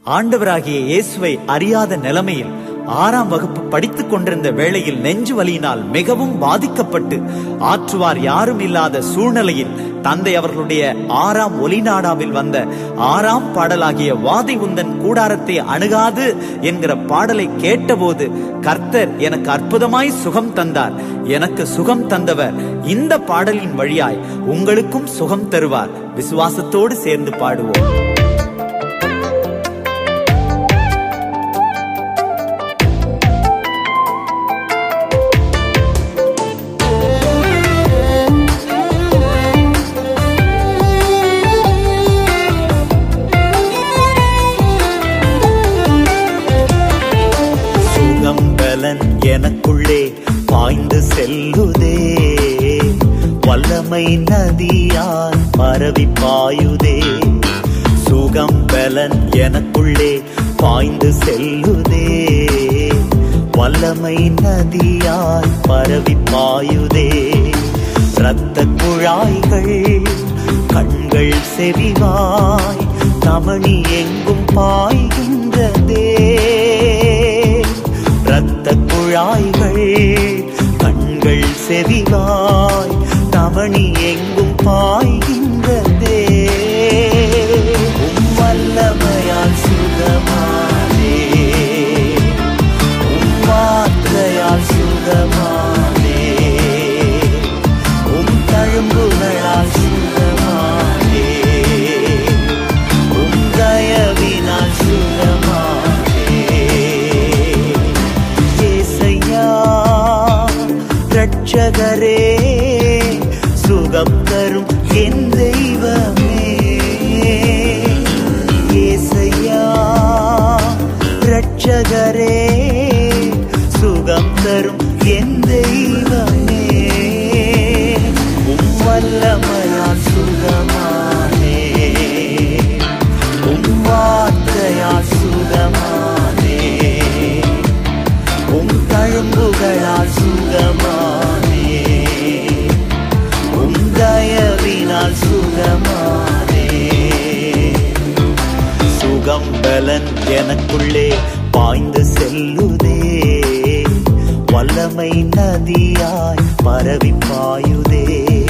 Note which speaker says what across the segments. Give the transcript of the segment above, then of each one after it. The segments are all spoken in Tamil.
Speaker 1: ஆண்டவராகிய இயேசுவை அறியாத நிலைமையில் ஆறாம் வகுப்பு படித்துக் கொண்டிருந்த வேளையில் நெஞ்சு வலியினால் மிகவும் பாதிக்கப்பட்டு ஆற்றுவார் யாரும் இல்லாத சூழ்நிலையில் தந்தை அவர்களுடைய ஆறாம் ஒலிநாடாவில் வந்த ஆறாம் பாடலாகிய வாதை உந்தன் கூடாரத்தை அணுகாது என்கிற பாடலை கேட்டபோது கர்த்தர் எனக்கு அற்புதமாய் சுகம் தந்தார் எனக்கு சுகம் தந்தவர் இந்த பாடலின் வழியாய் உங்களுக்கும் சுகம் தருவார் விசுவாசத்தோடு சேர்ந்து பாடுவோம் சுகம் பலன் எனக்குள்ளே பாய்ந்து செல்லுதே வல்லமை நதியால் பரவி பாயுதே சுகம் பலன் எனக்குள்ளே பாய்ந்து செல்லுதே வல்லமை நதியால் பரவி பாயுதே இரத்த குழாய்கள் கண்கள் செவிவாய் தமணி எங்கும் பாய்கின்றதே இரத்த குழாய்கள் கண்கள் செவிவாய் தமணி எங்கும் பாய்கின்றதே உம் வல்லமையால் சுகமானே உம் வார்த்தையால் சுகமானே உம் தழும்புகளால் சுகமானே உம் தயவினால் சுகமானே ஏசையா ரட்சகரே சுகம் தரும் என் தெய்வமே ஏசையா ரட்சகரே சுகம் தரும் என் தெய்வமே உம் வல்லமையால் சுகமானே உம் வார்த்தையால் சுகமானே உம் தழும்புகளால் சுகமானே உம் தயவினால் சுகமானே சுகம் பலன் எனக்குள்ளே பாய்ந்து செல்லுதே வல்லமை நதியாய் பரவி பாயுதே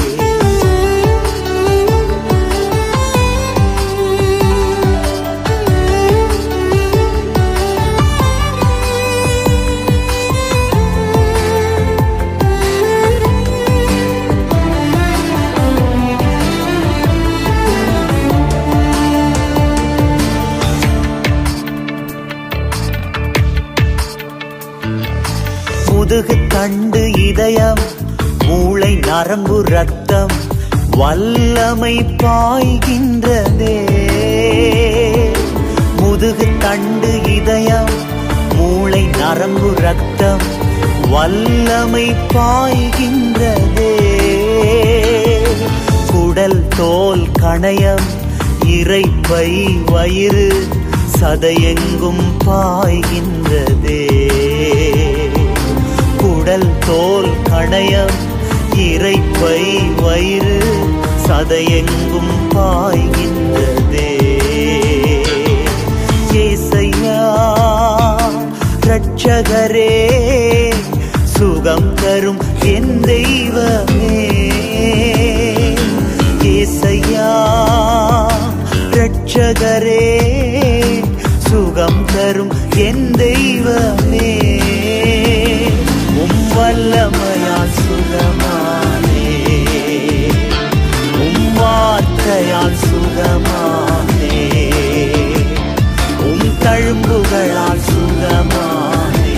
Speaker 1: முதுகு தண்டு இதயம் மூளை நரம்பு ரத்தம் வல்லமை பாய்கின்றதே முதுகு தண்டு இதயம் மூளை நரம்பு ரத்தம் வல்லமை பாய்கின்றதே குடல் தோல் கணையம் இறைப்பை வயிறு சதையெங்கும் பாய்கின்றதே குடல் தோல் கணையம் இறைப்பை வயிறு சதையெங்கும் பாய்கின்றதே ஏசையா ரட்சகரே சுகம் தரும் என் தெய்வமே ஏசையா ரட்சகரே சுகம் தரும் என் தெய்வமே உம் வல்லமையால் சுகமானே உம் வார்த்தையால் சுகமானே உம் தழும்புகளால் சுகமானே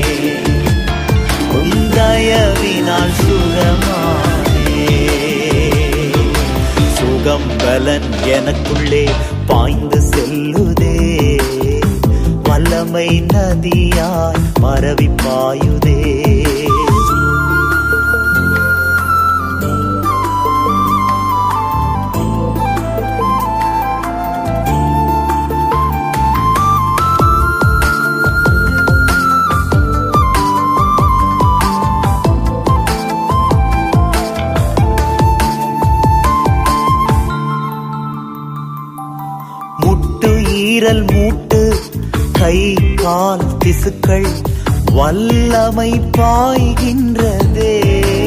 Speaker 1: உம் தயவினால் சுகமானே சுகம் பலன் எனக்குள்ளே பாய்ந்து செல்லுதே வல்லமை நதியாய் பரவி பாயுதே முட்டு ஈரல் மூட்டு கை கால் திசுக்கள் வல்லமை பாய்கின்றதே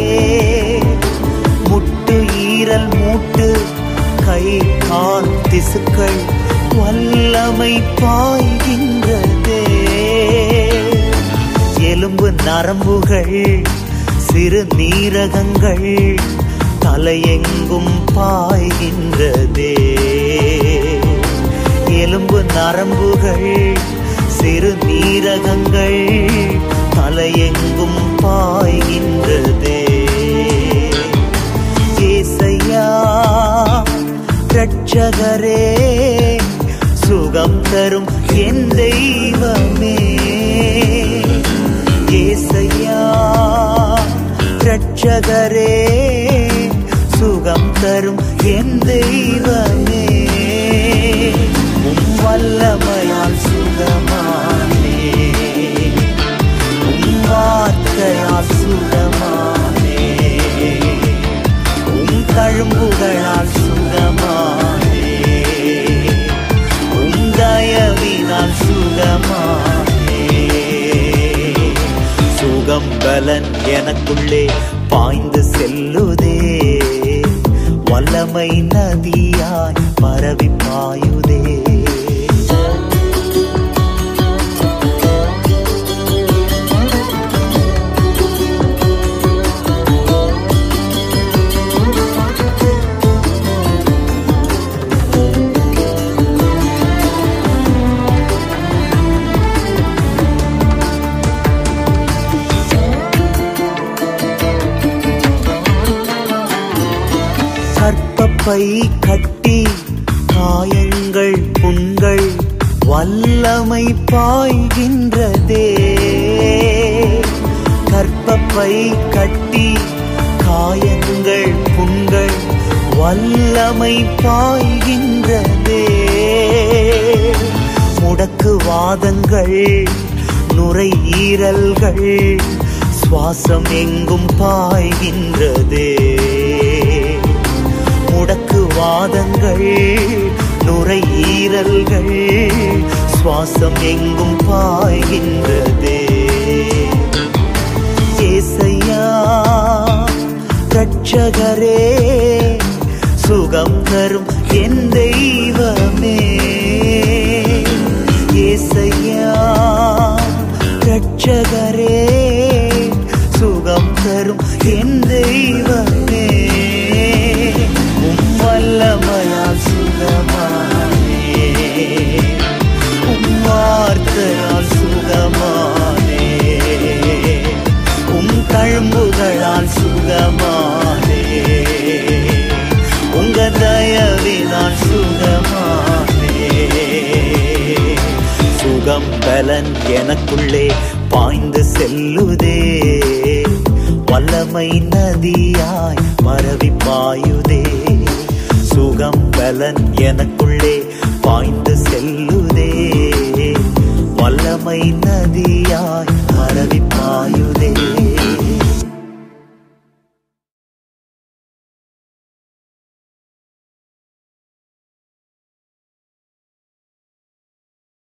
Speaker 1: முட்டு ஈரல் மூட்டு கை கால் திசுக்கள் வல்லமை பாய்கின்றதே எலும்பு நரம்புகள் சிறு நீரகங்கள் தலையெங்கும் பாய்கின்றதே எலும்பு நரம்புகள் சிறு நீரகங்கள் தலையெங்கும் பாய்கின்றதே ஏசையா ரட்சகரே சுகம் தரும் என் தெய்வமே ஏசையா ரட்சகரே சுகம் தரும் என் தெய்வமே உம் வல்லமையால் சுகமானே உம் வார்த்தையால் சுகமானே உம் தழும்புகளால் சுகமானே உம் தயவினால் சுகமானே சுகம் பலன் எனக்குள்ளே பாய்ந்து செல்லுதே வல்லமை நதியாய் பரவி பாயுதே கற்பப்பை கட்டி காயங்கள் புண்கள் வல்லமை பாய்கின்றதே கற்பப்பை கட்டி காயங்கள் புண்கள் வல்லமை பாய்கின்றதே முடக்குவாதங்கள் நுரையீரல்கள் சுவாசம் எங்கும் பாய்கின்றதே முடக்குவாதங்கள் நுரையீரல்கள் சுவாசம் எங்கும் பாய்கின்றதே ஏசையா ரட்சகரே சுகம் தரும் என் தெய்வமே ஏசையா ரட்சகரே சுகம் தரும் என் தெய்வமே உம் வல்லமையால் சுகமானே உம் வார்த்தையால் சுகமானே உம் தழும்புகளால் சுகமானே உங்க தயவினால் சுகமானே சுகம் பலன் எனக்குள்ளே பாய்ந்து செல்லுதே வல்லமை நதியாய் பரவி பாயுதே சுகம் பலன் எனக்குள்ளே பாய்ந்து செல்லுதே வல்லமை நதியாய் பரவி